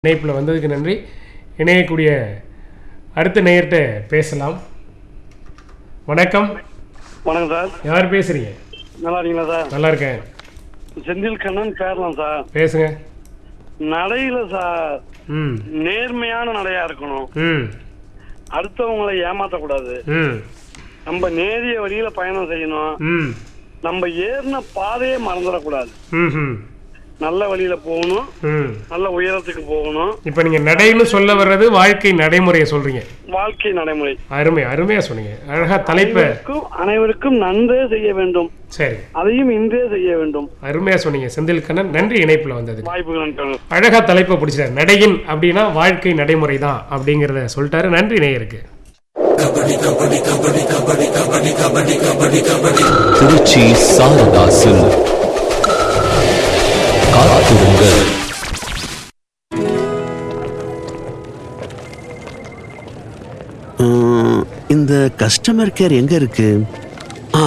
இணைப்பில் வந்ததுக்கு நன்றி இணையக்கூடிய அடுத்த நேயர்கிட்ட பேசலாம் வணக்கம் வணக்கம் சார் யார் பேசுறீங்க நல்லா இருக்கீங்களா சார் நல்லா இருக்கேன் செந்தில் கண்ணன் பேரலாம் சார் பேசுங்க நடையில சார் ம் நேர்மையான நடையா இருக்கணும் ம் அடுத்தவங்களை ஏமாத்தக்கூடாது ம் நம்ம நேரிய வழியில பயணம் செய்யணும் ம் நம்ம ஏறின பாதையே மறந்துடக்கூடாது ம் ம் நல்ல வழியில போகணும் ம் நல்ல உயரத்துக்கு போகணும் இப்போ நீங்கள் நடைன்னு சொல்ல வர்றது வாழ்க்கை நடைமுறையை சொல்கிறீங்க வாழ்க்கை நடைமுறை அருமை அருமையாக சொன்னீங்க அழகாக தலைப்பை அனைவருக்கும் அனைவருக்கும் நன்றே செய்ய வேண்டும் சரி அதையும் இன்றே செய்ய வேண்டும் அருமையாக சொன்னீங்க செந்தில் கண்ணன் நன்றி இணைப்பில் வந்ததுக்கு வாய்ப்புகள் நன்றி. அழகா தலைப்பை பிடிச்சார் நடையின் அப்படின்னா வாழ்க்கை நடைமுறை தான் அப்படிங்கிறத சொல்லிட்டாரு நன்றி நேயருக்கு திருச்சி சாரதாசில் காத்திருங்கள் உம், இந்த கஸ்டமர் கேர் எங்க இருக்கு ஆ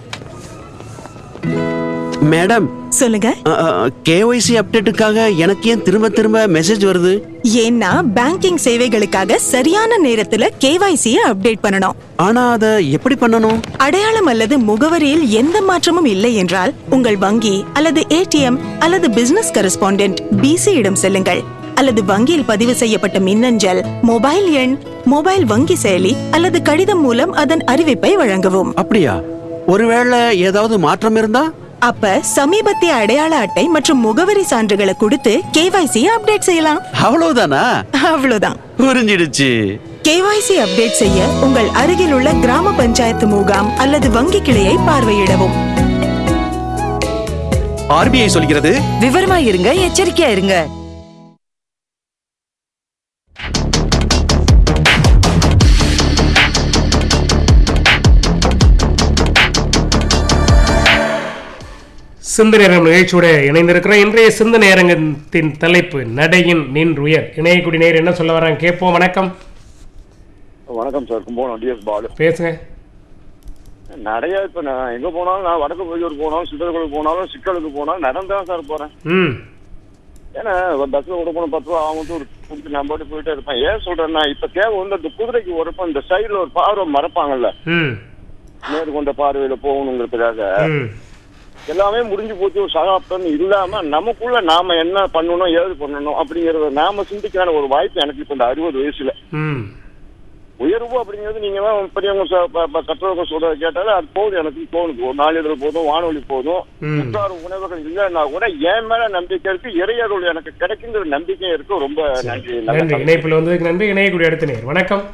மேடம் சொல்லுங்க கேஒய்சி அப்டேட்டுக்காக எனக்கு ஏன் திரும்ப திரும்ப மெசேஜ் வருது ஏன்னா பேங்கிங் சேவைகளுக்காக சரியான நேரத்துல கேவைசியை அப்டேட் பண்ணணும் ஆனா அத எப்படி பண்ணணும் அடையாளம் அல்லது முகவரியில் எந்த மாற்றமும் இல்லை என்றால் உங்கள் வங்கி அல்லது ஏடிஎம் அல்லது பிசினஸ் கரஸ்பாண்டென்ட் பிசி இடம் செல்லுங்கள் அல்லது வங்கியில் பதிவு செய்யப்பட்ட மின்னஞ்சல் மொபைல் எண் மொபைல் வங்கி செயலி அல்லது கடிதம் மூலம் அதன் அறிவிப்பை வழங்கவும் அப்படியா ஒருவேளை ஏதாவது மாற்றம் இருந்தா அப்ப சமீபத்திய அடையாள அட்டை மற்றும் முகவரி சான்றுகளை கொடுத்து கேவைசியை அப்டேட் செய்யலாம் அவ்வளவுதானா அவ்வளவுதான் புரிஞ்சிடுச்சு கேவைசி அப்டேட் செய்ய உங்கள் அருகில் உள்ள கிராம பஞ்சாயத்து முகாம் அல்லது வங்கி கிளையை பார்வையிடவும் ஆர்பிஐ சொல்கிறது விவரமா இருங்க எச்சரிக்கையா இருங்க சிந்தனை அரங்கம் நிகழ்ச்சியோட இணைந்திருக்கிறோம் இன்றைய சிந்தனை அரங்கத்தின் தலைப்பு நடையின் நின்றுயர் இணையக்கூடிய நேர் என்ன சொல்ல வராங்க கேட்போம் வணக்கம் வணக்கம் சார் கும்பகோணம் டிஎஸ் பாலு பேசுங்க நிறைய இப்ப நான் எங்க போனாலும் நான் வடக்கு பொய்யூர் போனாலும் சித்தர்களுக்கு போனாலும் சிக்கலுக்கு போனாலும் நடந்துதான் சார் போறேன் ம் ஏன்னா பஸ்ல கூட போன பத்து ரூபா ஆகும் ஒரு கொடுத்து நான் பாட்டு போயிட்டே இருப்பேன் ஏன் சொல்றேன்னா இப்ப தேவை வந்து அந்த குதிரைக்கு ஒருப்ப இந்த சைடுல ஒரு பார்வை மறப்பாங்கல்ல ம் நேர்கொண்ட பார்வையில போகணுங்கிறதுக்காக ம் எல்லாமே முடிஞ்சு போச்சு ஒரு சகாப்தம் இல்லாம நமக்குள்ள நாம என்ன பண்ணணும் ஏது பண்ணணும் அப்படிங்கறத நாம சிந்திக்கான ஒரு வாய்ப்பு எனக்கு இப்ப இந்த அறுபது வயசுல ம் உயர்வு அப்படிங்கிறது நீங்க தான் பெரியவங்க சொ- ப- ப- கற்றவங்க சொல்றத கேட்டாலே அது போதும் எனக்கு தோணுது ஒரு நாளிதழ் போதும் வானொலி போதும் ம். உற்றார் உணவுகள் இல்லைன்னா கூட என் மேல நம்பிக்கை இருக்கு இறையருள் எனக்கு கிடைக்குங்கிற நம்பிக்கை இருக்கு ரொம்ப நன்றி நல்ல நன்றி இணைப்பில் வந்ததுக்கு நன்றி இணையக்கூடிய அடுத்த நேர் வணக்கம்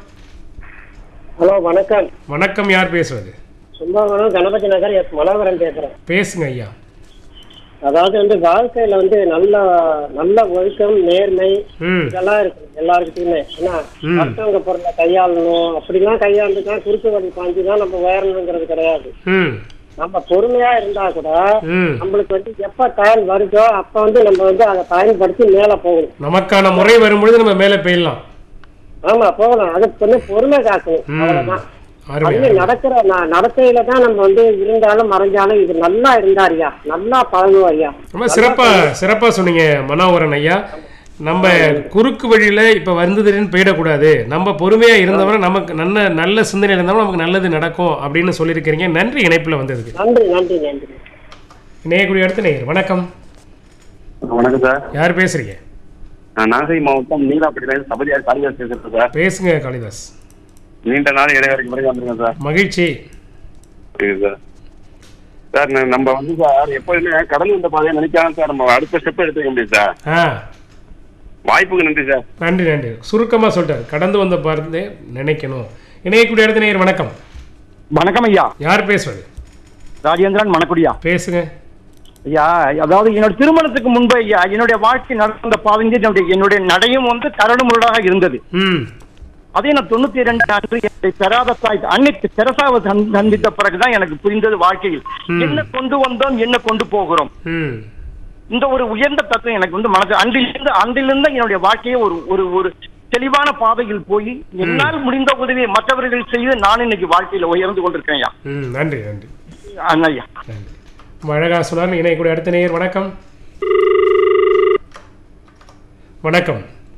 ஹலோ வணக்கம் வணக்கம் யார் பேசுவது கும்பகோணம் கணபதி நகர் எஸ் மனோகரன் பேசுறேன் பேசுங்க ஐயா அதாவது வந்து வாழ்க்கையில வந்து நல்ல நல்ல ஒழுக்கம் நேர்மை ம் இதெல்லாம் இருக்கு எல்லாருக்கிட்டையுமே ஏன்னா ம். மற்றவங்க பொருளை கையாளணும் அப்படிலாம் கையாண்டுதான் குறுக்கு வழி பாஞ்சு தான் நம்ம உயரணுங்கிறது கிடையாது ம் நம்ம பொறுமையா இருந்தா கூட ம் நம்மளுக்கு வந்து எப்ப டைம் வருதோ அப்ப வந்து நம்ம வந்து அதை பயன்படுத்தி மேல போகணும் நமக்கான முறை வரும்பொழுது நம்ம மேலே போயிடலாம் ஆமா போகலாம் அதுக்கு வந்து பொறுமை காக்கணும் ம் அவ்வளவுதான் அருமை அதுல அருமை. நடக்கிற ந- நடத்தையில தான் நம்ம வந்து இருந்தாலும் மறைஞ்சாலும் இது நல்லா இருந்தார் ஐயா நல்லா பழகும் ஐயா ரொம்ப சிறப்பா சிறப்பா சொன்னீங்க மனோகரன் ஐயா நம்ம குறுக்கு வழியில இப்ப வந்ததுன்னு போயிடக்கூடாது நம்ம பொறுமையா இருந்தவரை நமக்கு நல்ல நல்ல சிந்தனை இருந்தவரை நமக்கு நல்லது நடக்கும் அப்படின்னு சொல்லியிருக்கிறீங்க நன்றி இணைப்புல வந்ததுக்கு நன்றி நன்றி நன்றி இணையக்கூடிய அடுத்த நேயர் வணக்கம் வணக்கம் சார் யார் பேசுறீங்க நான் நாகை மாவட்டம் நீலாப்பட்டியில சபதியார் காளிதாஸ் பேசுறேன் சார் பேசுங்க காளிதாஸ் நீண்ட நாள் இடைவெளிக்கு பிறகு வந்திருக்கேன் சார் மகிழ்ச்சி சார் சார் நம்ம வந்து சார் எப்போதுமே கடல் வந்த பாதையை நினைக்காம சார் நம்ம அடுத்த ஸ்டெப் எடுத்துக்க முடியும் சார் ஆ வாய்ப்புக்கு நன்றி சார் நன்றி நன்றி சுருக்கமா சொல்லிட்டார் கடந்து வந்த பார்த்தே நினைக்கணும் இணையக்கூடிய அடுத்த நேயர் வணக்கம் வணக்கம் ஐயா யார் பேசுவது ராஜேந்திரன் மணக்குடியா பேசுங்க ஐயா அதாவது என்னோட திருமணத்துக்கு முன்பு ஐயா என்னுடைய வாழ்க்கை நடந்த பாதைங்க என்னுடைய என்னுடைய நடையும் வந்து கரடுமுரடாக இருந்தது ம் அதே நான் தொண்ணூத்தி இரண்டு அன்று என்னுடைய பெறாத தாய் அன்னை தெரசாவை சந்~ சந்தித்த பிறகுதான் எனக்கு புரிந்தது வாழ்க்கையில் ம். என்ன கொண்டு வந்தோம் என்ன கொண்டு போகிறோம் ம் இந்த ஒரு உயர்ந்த தத்துவம் எனக்கு வந்து மனது அன்றிலிருந்து அன்றிலிருந்து என்னுடைய வாழ்க்கையை ஒரு ஒரு ஒரு தெளிவான பாதையில் போய் என்னால் முடிந்த உதவியை மற்றவர்கள் செய்து நான் இன்னைக்கு வாழ்க்கையில உயர்ந்து கொண்டிருக்கேன் ஐயா ம் நன்றி நன்றி அண்ணா ஐயா நன்றி ரொம்ப அழகா சொன்னார் இணையக்கூடிய அடுத்த நேயர் வணக்கம் வணக்கம்